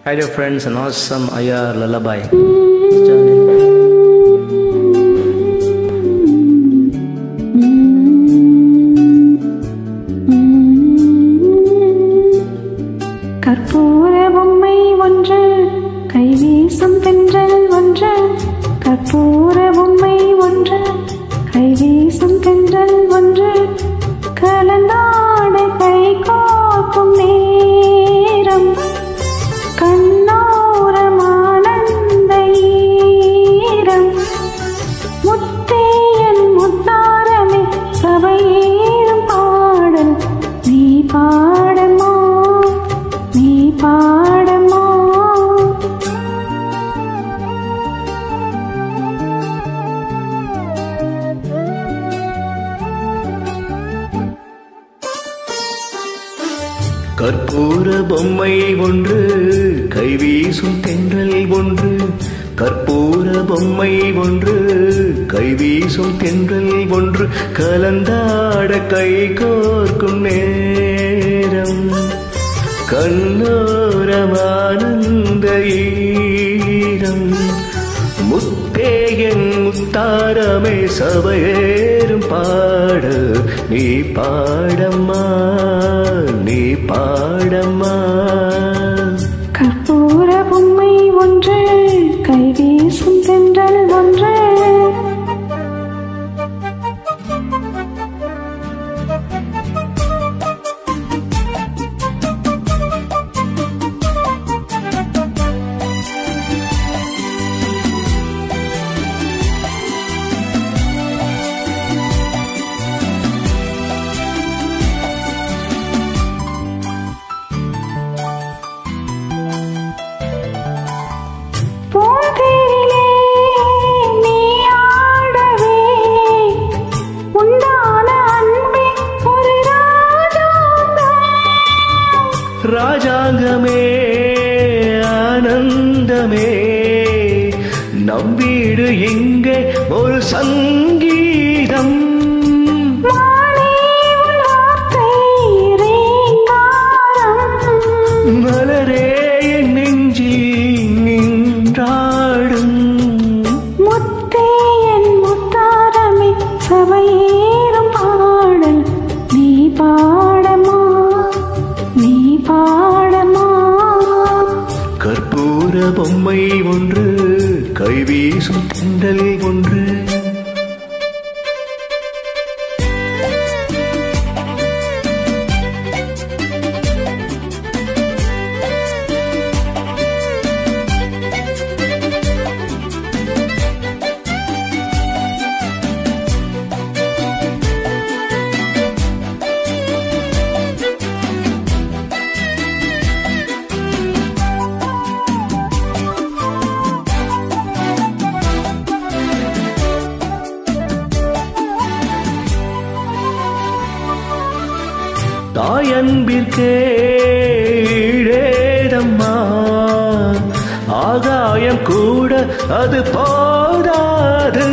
Hi dear friends, an awesome IR lullaby. கற்பூர பொம்மை ஒன்று கைவீசும் தென்றல் ஒன்று கற்பூர பொம்மை ஒன்று கைவீசும் தென்றல் ஒன்று கலந்தாட கை கோக்கும் நேரம் கண்ணோரமானந்த ஈரம் முத்தேயன் முத்தாரமே சபையேறும் பாடல் நீ பாடமா நீ பாடமா கற்பூர பொம்மை ஒன்று கைவீசும் தென்றல் ஒன்று கற்பூர பொம்மை ஒன்று கைவீசும் தென்றல் ஒன்று கலந்தாட கை கோர்க்கும் நேரம் கண்ணோரமானந்த ஈரம் முத்தேயன் முத்தாரமே சபையேறும் பாட நீ பாடம்மா நீ பாடம்மா கற்பூர பொம்மை ஒன்று கைவீசும் தென்றல் ஒன்று பூந்தேரிலே நீ ஆடவே உண்டான அன்பே ஒரு ராஜாங்கம் ராஜாங்கமே ஆனந்தமே நம் வீடு இங்கே ஒரு சங்கீதம் மானே உன் வார்த்தை ரீங்காரம். மலரே என் நெஞ்சில் நின்றாடும் முத்தே என் முத்தாரமே சபையேறும் பாடல் நீ பாடமா நீ பாடமா கற்பூர பொம்மை ஒன்று கைவீசும் தென்றல் ஒன்று தாயன்பிற்கே ஈடேதம்மா ஆகாயம் கூட அது போதாது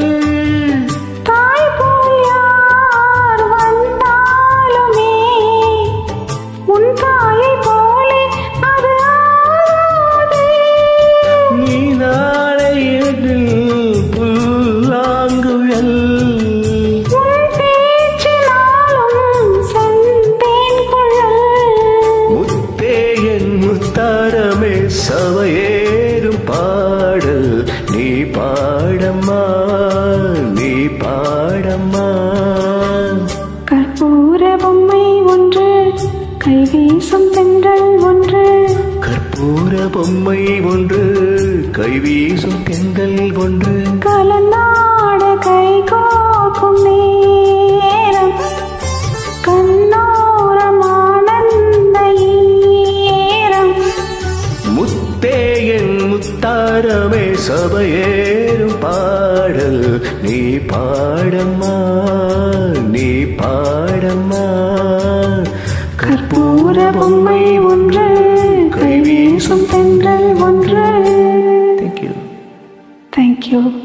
தாய் போல் யார் வந்தாலுமே உன் தாயை போலே அது ஆகாது நீ நாளை எதில் புல்லாங்குழல் உன் பேச்சினாலும் செந்தேன் குழல் முத்தே என் முத்தாரமே சவையேறும் பாடல் நீ பாடம்மா நீ பாடம்மா கற்பூர பொம்மை ஒன்று கைவீசும் தென்றல் ஒன்று கற்பூர பொம்மை ஒன்று கைவீசும் தென்றல் ஒன்று கலந்தாட கை கோக்கும் நேரம் கண்ணோரமானந்த ஈரம் முத்தே என் முத்தாரமே சபையேறும் பாடல் நீ பாடம்மா நீ பாடம்மா கற்பூர பொம்மை ஒன்று கைவீசும் தென்றல் ஒன்று தேங்க்யூ தேங்க்யூ